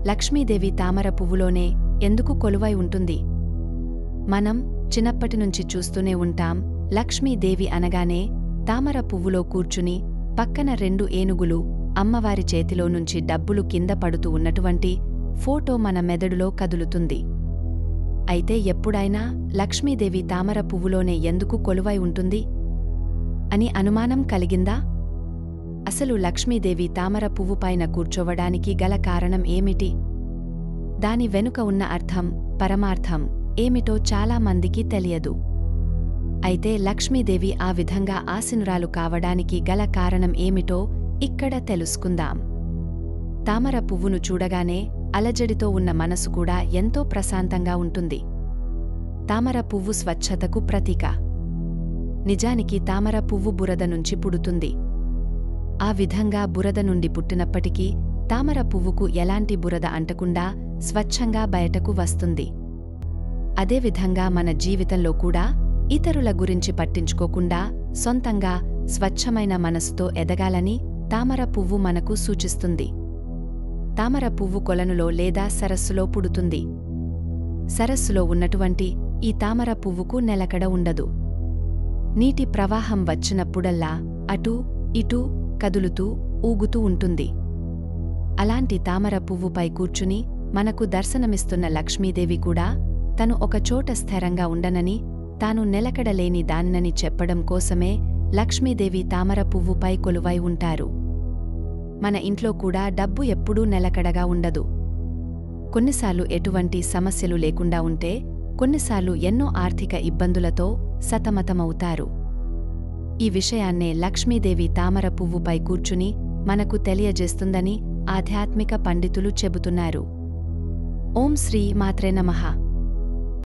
లక్ష్మీదేవి తామర పువ్వులోనే ఎందుకు కొలువై ఉంటుంది మనం చిన్నప్పటినుంచి చూస్తూనే ఉంటాం లక్ష్మీదేవి అనగానే తామర పువ్వులో కూర్చుని పక్కన రెండు ఏనుగులు అమ్మవారి చేతిలో నుంచి డబ్బులు కింద పడుతూ ఉన్నటువంటి ఫోటో మన మెదడులో కదులుతుంది అయితే ఎప్పుడైనా లక్ష్మీదేవి తామర పువ్వులోనే ఎందుకు కొలువై ఉంటుంది అని అనుమానం కలిగిందా అసలు లక్ష్మీదేవి తామర పువ్వుపైన కూర్చోవడానికి గల కారణం ఏమిటి దాని వెనుక ఉన్న అర్థం పరమార్థం ఏమిటో చాలామందికి తెలియదు అయితే లక్ష్మీదేవి ఆ విధంగా ఆసీనురాలు కావడానికి గల కారణం ఏమిటో ఇక్కడ తెలుసుకుందాం తామర పువ్వును చూడగానే అలజడితో ఉన్న మనసు కూడా ఎంతో ప్రశాంతంగా ఉంటుంది తామర పువ్వు స్వచ్ఛతకు ప్రతీక నిజానికి తామర పువ్వు బురద నుంచి పుడుతుంది ఆ విధంగా బురద నుండి పుట్టినప్పటికీ తామర పువ్వుకు ఎలాంటి బురద అంటకుండా స్వచ్ఛంగా బయటకు వస్తుంది అదేవిధంగా మన జీవితంలో కూడా ఇతరుల గురించి పట్టించుకోకుండా సొంతంగా స్వచ్ఛమైన మనసుతో ఎదగాలని తామర పువ్వు మనకు సూచిస్తుంది తామర పువ్వు కొలనులో లేదా సరస్సులో పుడుతుంది సరస్సులో ఉన్నటువంటి ఈ తామర పువ్వుకు నెలకడ ఉండదు నీటి ప్రవాహం వచ్చినప్పుడల్లా అటూ ఇటూ కదులుతూ ఊగుతూ ఉంటుంది అలాంటి తామర పువ్వుపై కూర్చుని మనకు దర్శనమిస్తున్న లక్ష్మీదేవి కూడా తను ఒకచోట స్థిరంగా ఉండనని తాను నిలకడలేని దానినని చెప్పడం కోసమే లక్ష్మీదేవి తామర పువ్వుపై కొలువై ఉంటారు మన ఇంట్లో కూడా డబ్బు ఎప్పుడూ నిలకడగా ఉండదు కొన్నిసార్లు ఎటువంటి సమస్యలు లేకుండా ఉంటే కొన్నిసార్లు ఎన్నో ఆర్థిక ఇబ్బందులతో సతమతమవుతారు ఈ విషయాన్నే లక్ష్మీదేవి తామర పువ్వుపై కూర్చుని మనకు తెలియజేస్తుందని ఆధ్యాత్మిక పండితులు చెబుతున్నారు ఓం శ్రీ మాత్రే నమః